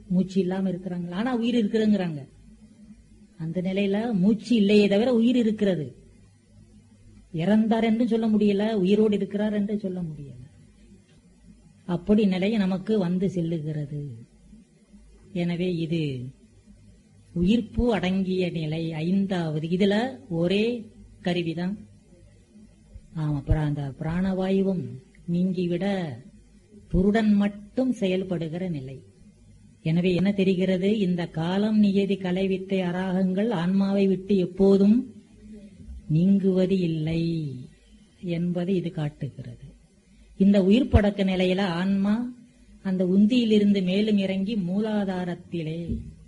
மூச்சு இல்லாம இருக்கிறாங்க ஆனா உயிர் இருக்குதுங்கிறாங்க அந்த நிலையில மூச்சு இல்லையே தவிர உயிர் இருக்கிறது இறந்தார் என்று சொல்ல முடியல உயிரோடு இருக்கிறார் என்று சொல்ல முடியல அப்படி நிலை நமக்கு வந்து செல்லுகிறது எனவே இது உயிர்ப்பு அடங்கிய நிலை ஐந்தாவது இதுல ஒரே கருவிதான் ஆமா அப்புறம் அந்த பிராணவாயுவும் நீங்கிவிட புருடன் மட்டும் செயல்படுகிற நிலை எனவே என்ன தெரிகிறது இந்த காலம் நியதி கலைவித்தை அராகங்கள் ஆன்மாவை விட்டு எப்போதும் நீங்குவது இல்லை என்பதை இது காட்டுகிறது இந்த உயிர் படக்க நிலையில ஆன்மா அந்த உந்தியிலிருந்து மேலும் இறங்கி மூலாதாரத்திலே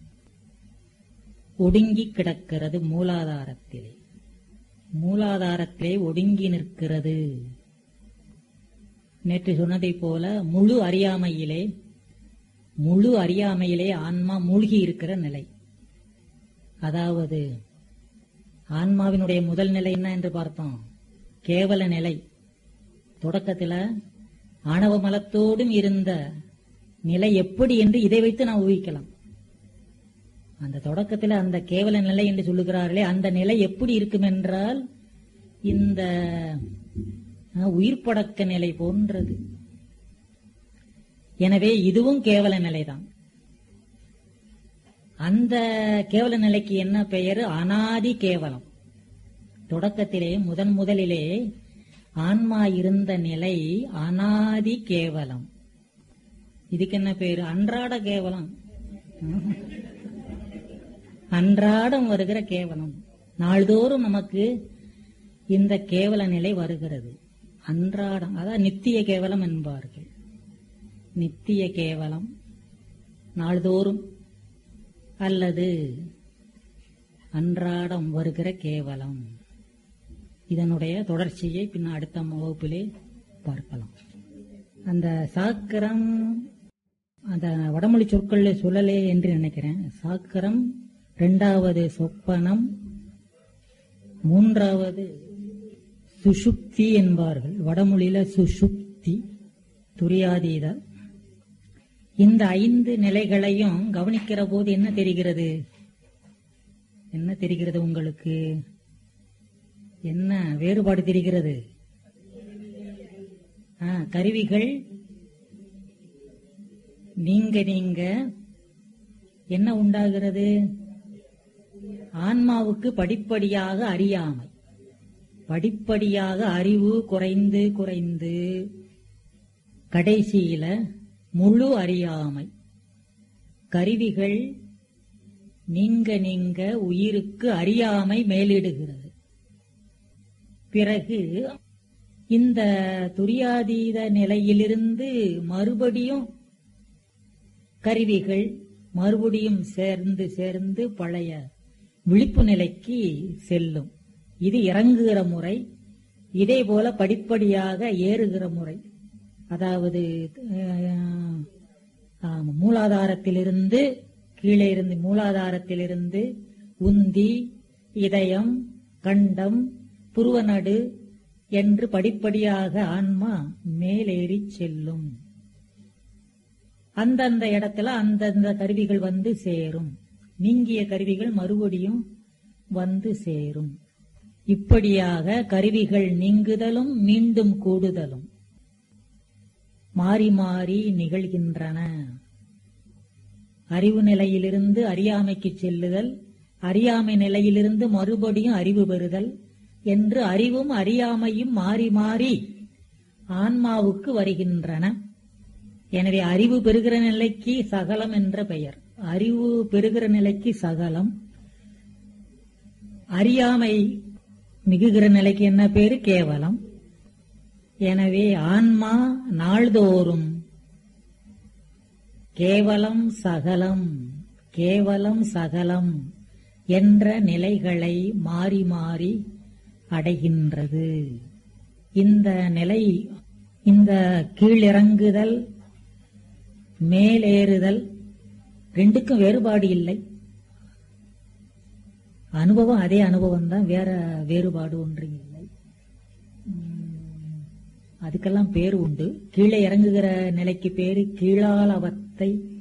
ஒடுங்கி கிடக்கிறது மூலாதாரத்திலே மூலாதாரத்திலே ஒடுங்கி நிற்கிறது நேற்று சொன்னதைப் போல முழு அறியாமையிலே முழு அறியாமையிலே ஆன்மா மூழ்கி இருக்கிற நிலை அதாவது ஆன்மாவினுடைய முதல் நிலை என்ன என்று பார்த்தோம் கேவல நிலை தொடக்கத்துல ஆணவ மலத்தோடும் இருந்த நிலை எப்படி என்று இதை வைத்து நாம் ஊகிக்கலாம் அந்த தொடக்கத்தில் அந்த கேவல நிலை என்று சொல்லுகிறார்களே அந்த நிலை எப்படி இருக்கும் என்றால் இந்த அஹ், உயிர் படக்க நிலை போன்றது எனவே இதுவும் கேவல நிலைதான் அந்த கேவல நிலைக்கு என்ன பெயர் அனாதி கேவலம் தொடக்கத்திலே முதன் முதலிலே ஆன்மா இருந்த நிலை அனாதி கேவலம் இதுக்கு என்ன பேரு அன்றாட கேவலம் அன்றாடம் வருகிற கேவலம் நாள்தோறும் நமக்கு இந்த கேவல நிலை வருகிறது அன்றாடம் அதான் நித்திய கேவலம் என்பார்கள் நித்திய கேவலம் நாள்தோறும் அல்லது அன்றாடம் வருகிற கேவலம் இதனுடைய தொடர்ச்சியை பின்ன அடுத்த வகுப்பிலே பார்க்கலாம் அந்த சாக்கரம் அந்த வடமொழி சொற்கள் சொல்லலே என்று நினைக்கிறேன் சாக்கரம் இரண்டாவது சொப்பனம் மூன்றாவது சுஷுப்தி என்பார்கள் வடமொழியில சுஷுப்தி துரியாதீத இந்த ஐந்து நிலைகளையும் கவனிக்கிற போது என்ன தெரிகிறது என்ன தெரிகிறது உங்களுக்கு என்ன வேறுபாடு தெரிகிறது ஆ, கருவிகள் நீங்க நீங்க என்ன உண்டாகிறது ஆன்மாவுக்கு படிப்படியாக அறியாமை படிப்படியாக அறிவு குறைந்து குறைந்து கடைசியில முழு அறியாமை கருவிகள் நீங்க நீங்க உயிருக்கு அறியாமை மேலிடுகிறது பிறகு இந்த துரியாதீத நிலையிலிருந்து மறுபடியும் கருவிகள் மறுபடியும் சேர்ந்து சேர்ந்து பழைய விழிப்பு நிலைக்கு செல்லும் இது இறங்குகிற முறை இதே போல படிப்படியாக ஏறுகிற முறை அதாவது அஹ், ஆமா, மூலாதாரத்திலிருந்து கீழே இருந்து மூலாதாரத்திலிருந்து உந்தி இதயம் கண்டம் புருவநடு என்று படிப்படியாக ஆன்மா மேலேறி செல்லும் அந்தந்த இடத்துல அந்தந்த கருவிகள் வந்து சேரும் நீங்கிய கருவிகள் மறுபடியும் வந்து சேரும் இப்படியாக கருவிகள் நீங்குதலும் மீண்டும் கூடுதலும் மாறி மாறி நிகழ்கின்றன அறிவு நிலையிலிருந்து அறியாமைக்கு செல்லுதல் அறியாமை நிலையிலிருந்து மறுபடியும் அறிவு பெறுதல் என்று அறிவும் அறியாமையும் மாறி மாறி ஆன்மாவுக்கு வருகின்றன எனவே அறிவு பெறுகிற நிலைக்கு சகலம் என்ற பெயர் அறிவு பெறுகிற நிலைக்கு சகலம் அறியாமை மிகுகிற நிலைக்கு என்ன பேரு கேவலம் எனவே ஆன்மா நாள்தோறும் கேவலம் சகலம் கேவலம் சகலம் என்ற நிலைகளை மாறி மாறி அடைகின்றது இந்த நிலை இந்த கீழிறங்குதல் மேலேறுதல் ரெண்டுக்கும் வேறுபாடு இல்லை அனுபவம் அதே அனுபவம் தான் வேற வேறுபாடு ஒன்று இல்லை உம், அதுக்கெல்லாம் பேர் உண்டு கீழே இறங்குகிற நிலைக்கு பேரு கீழால் அவத்தை